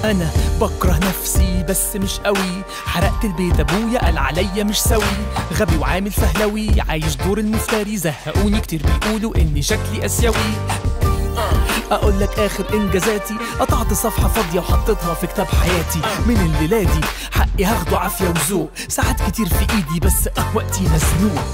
انا بكره نفسي بس مش قوي حرقت البيت ابويا قال عليا مش سوي غبي وعامل فهلوي عايش دور المفتري زهقوني كتير بيقولوا اني شكلي اسيوي اقول لك اخر انجازاتي قطعت صفحه فاضيه وحطيتها في كتاب حياتي من الليله دي حقي هاخده عافيه وذوق ساعات كتير في ايدي بس وقتي مزنوق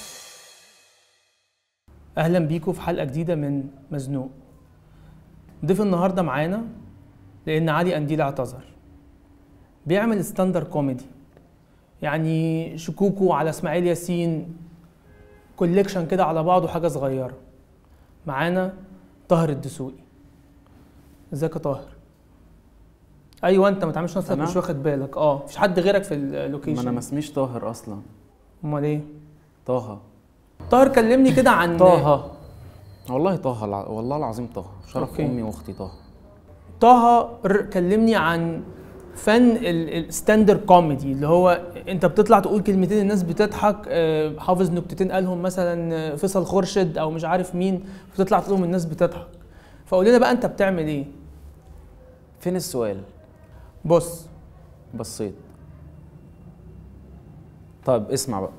اهلا بيكم في حلقه جديده من مزنوق ضيف النهارده معانا لان علي قنديل اعتذر بيعمل ستاندر كوميدي يعني شكوكو على اسماعيل ياسين كوليكشن كده على بعضه حاجه صغيره معانا طاهر الدسوقي ازيك يا طاهر ايوه انت ما تعملش نفسك أنا؟ مش واخد بالك اه مفيش حد غيرك في ما انا اللوكيشن ما اسميش طاهر اصلا امال ايه طه طاهر كلمني كده عن طه والله طه الع... والله العظيم طه شرف أوكي. امي واختي طه طه كلمني عن فن الستاندر كوميدي اللي هو انت بتطلع تقول كلمتين الناس بتضحك آه، حافظ نكتتين قالهم مثلا آه، فيصل خورشيد او مش عارف مين بتطلع تقولهم الناس بتضحك فقول لنا بقى انت بتعمل ايه فين السؤال بص بصيت طيب اسمع بقى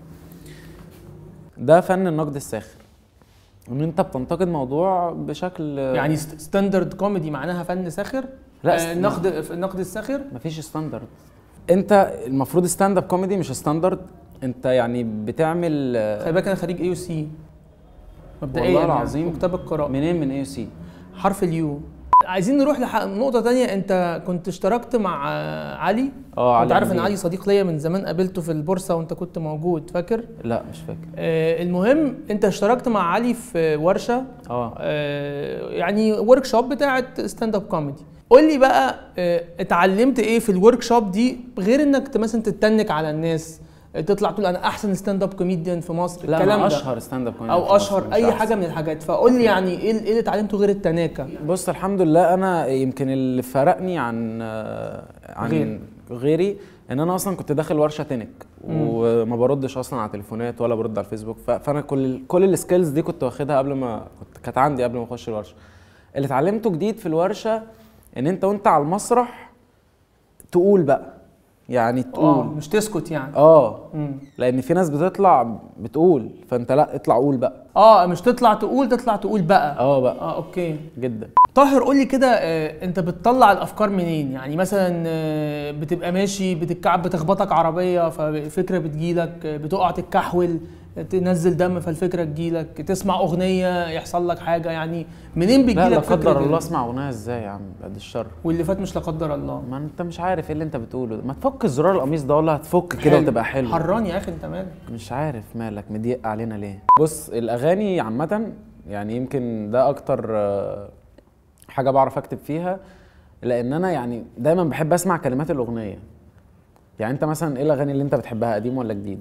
ده فن النقد الساخر ان انت بتنتقد موضوع بشكل يعني ستاندرد كوميدي معناها فن ساخر لا، آه، است- النقد النقد الساخر مفيش ستاندرد انت المفروض ستاند اب كوميدي مش ستاندرد انت يعني بتعمل آه، خلي بالك انا خريج اي يو سي مبدئيا والله يعني، العظيم. وكتاب القراءه منين من اي سي حرف اليو عايزين نروح لنقطة تانية انت كنت اشتركت مع آه، علي اه انت علي عارف ان قنديل. علي صديق ليا من زمان قابلته في البورصة وانت كنت موجود فاكر لا مش فاكر آه المهم انت اشتركت مع علي في ورشة اه آه يعني ورك شوب بتاعت ستاند اب كوميدي قول لي بقى آه اتعلمت ايه في الورك شوب دي غير انك ت- مثلا تتنك على الناس آه، تطلع تقول انا احسن ستاند اب كوميديان في مصر لا الكلام انا ده اشهر ستاند اب كوميدي او اشهر اي حاجه من الحاجات فقول لي يعني ايه ايه اللي اتعلمته غير التناكه بص الحمد لله انا يمكن اللي فرقني عن آه، عن غير. غيري ان انا اصلا كنت داخل ورشه تنك وما بردش اصلا على تليفونات ولا برد على الفيسبوك ف- فانا كل كل السكيلز دي كنت واخدها قبل ما كنت كانت عندي قبل ما اخش الورشه اللي اتعلمته جديد في الورشه ان انت وانت على المسرح تقول بقى يعني اه تقول مش تسكت يعني اه مم. لان في ناس بتطلع بتقول فانت لا اطلع قول بقى اه مش تطلع تقول تطلع تقول بقى اه بقى اه اوكي جدا طاهر قول لي كده آه انت بتطلع الافكار منين يعني مثلا آه بتبقى ماشي بتتكعب بتخبطك عربيه ففكره بتجيلك آه، بتقع تتكحول تنزل دم فالفكره تجيلك تسمع اغنيه يحصل لك حاجه يعني منين لا بتجيلك لا فكره قدر ال- الله اسمع اغنيه ازاي يا عم بعد الشر واللي فات مش لا قدر الله ما انت مش عارف ايه اللي انت بتقوله ده ما تفك زرار القميص ده والله هتفك كده حلو. وتبقى حلو حران يا اخي انت مالك مش عارف مالك مضيق علينا ليه بص الاغاني عامه يعني يمكن ده اكتر آه، حاجه بعرف اكتب فيها لان انا يعني دايما بحب اسمع كلمات الاغنيه يعني انت مثلا ايه الاغاني اللي انت بتحبها قديم ولا جديد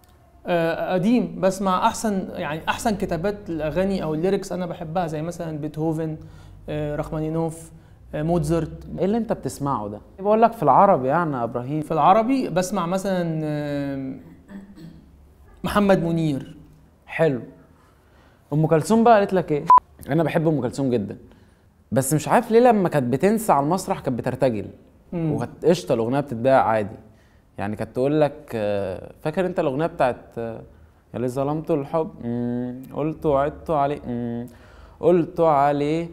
آه، قديم بسمع احسن يعني احسن كتابات الاغاني او الليركس انا بحبها زي مثلا بيتهوفن آه، رخمانينوف آه، موتزارت ايه اللي انت بتسمعه ده بقول لك في العربي يعني يا ابراهيم في العربي بسمع مثلا آه، محمد منير حلو ام كلثوم بقى قالت لك ايه انا بحب ام كلثوم جدا بس مش عارف ليه لما كانت بتنسى على المسرح كانت بترتجل مم. وكانت قشطه الاغنيه بتتباع عادي يعني كانت تقول لك آه، فاكر انت الاغنيه بتاعت آه، يا اللي ظلمت الحب مم، قلت وعدت عليه مم، قلت عليه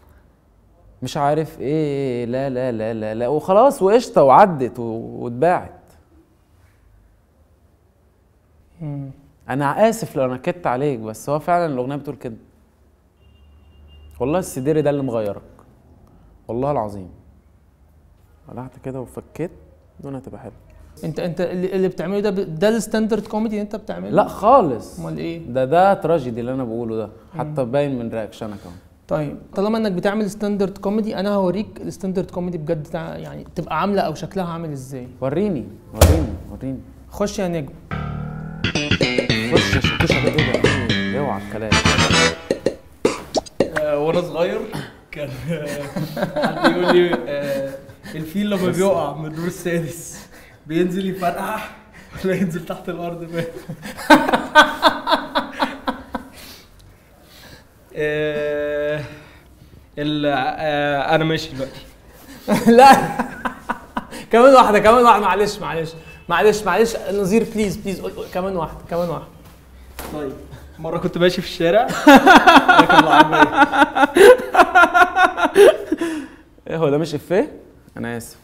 مش عارف ايه لا لا لا لا لا وخلاص وقشطه وعدت و- واتباعت مم. انا اسف لو نكدت عليك بس هو فعلا الاغنيه بتقول كده والله السديري ده اللي مغيرك والله العظيم قلعت كده وفكيت الدنيا هتبقى حلوه انت انت اللي اللي بتعمله ده ب- ده الستاندرد كوميدي اللي انت بتعمله لا خالص امال ايه ده ده تراجيدي اللي انا بقوله ده حتى باين من رياكشنك اهو طيب طالما انك بتعمل ستاندرد كوميدي انا هوريك الستاندرد كوميدي بجد تع- يعني تبقى عامله او شكلها عامل ازاي وريني وريني وريني خش يا نجم خش يا شكوشه ده ايه ده إيه؟ اوعى الكلام وانا صغير كان حد يقول لي آه، الفيل لما بيقع من الدور السادس بينزل يفرقع ولا ينزل تحت الارض بقى آه، ال- آه، انا ماشي دلوقتي لا كمان واحده كمان واحده معلش معلش معلش معلش نظير بليز بليز قول- قول- كمان واحده كمان واحده طيب مره كنت ماشي في الشارع راكب العربيه ايه هو ده مش افيه انا اسف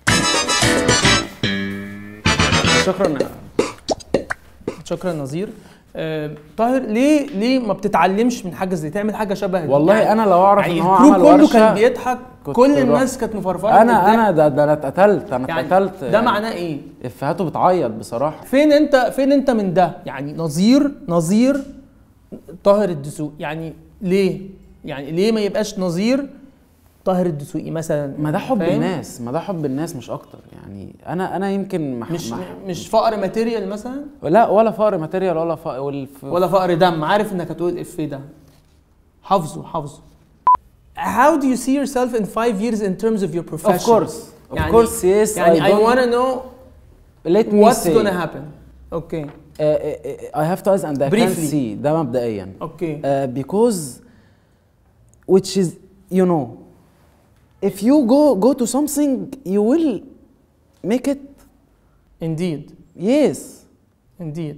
شكرا شكرا نظير آه، طاهر ليه ليه ما بتتعلمش من حاجه زي تعمل حاجه شبه دي؟ والله يعني- انا لو اعرف يعني ان هو الجروب عمل كله ورشه كان بيضحك كنت كل رحت. الناس كانت مفرفره انا بالضحك. انا ده, ده انا اتقتلت انا يعني اتقتلت ده يعني معناه ايه؟ افهاته بتعيط بصراحه فين انت فين انت من ده؟ يعني نظير نظير طاهر الدسوقي يعني ليه؟ يعني ليه ما يبقاش نظير طاهر الدسوقي مثلا ما ده حب فاهم؟ الناس ما ده حب الناس مش اكتر يعني انا انا يمكن مح مش مح مش فقر ماتيريال مثلا لا ولا فقر ماتيريال ولا فقر والف... ولا فقر دم عارف انك هتقول الافيه ده حافظه حافظه How do you see yourself in five years in terms of your profession? of course of يعني- course yes يعني I, don't- want to know let me what's say gonna happen. Okay, uh, uh, I have to ask and I can Briefly. see ده مبدئيا okay. uh, because which is you know if you go go to something you will make it Indeed, yes indeed.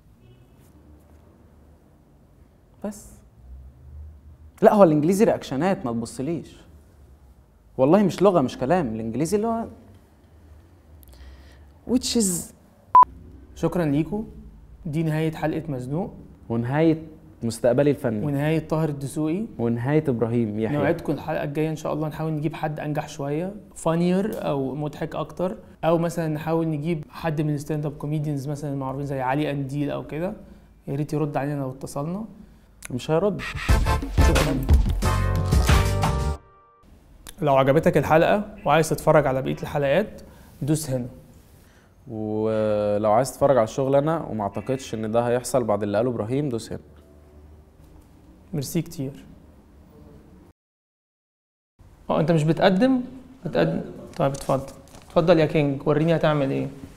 بس لا هو الانجليزي رياكشنات ما تبصليش والله مش لغه مش كلام الانجليزي اللي هو which is شكرا ليكم. دي نهاية حلقة مزنوق ونهايه مستقبلي الفني ونهاية طاهر الدسوقي. ونهايه ابراهيم يحيى نوعدكم الحلقة الجاية إن شاء الله نحاول نجيب حد أنجح شوية فانير أو مضحك أكتر أو مثلا نحاول نجيب حد من الستاند اب كوميديانز مثلا المعروفين زي علي أنديل أو كده يا ريت يرد علينا لو اتصلنا مش هيرد شكرا لو عجبتك الحلقة وعايز تتفرج على بقية الحلقات دوس هنا ولو عايز تتفرج على الشغل انا وما اعتقدش ان ده هيحصل بعد اللي قاله ابراهيم دوس هنا ميرسي كتير اه انت مش بتقدم بتقدم طيب اتفضل اتفضل يا كينج وريني هتعمل ايه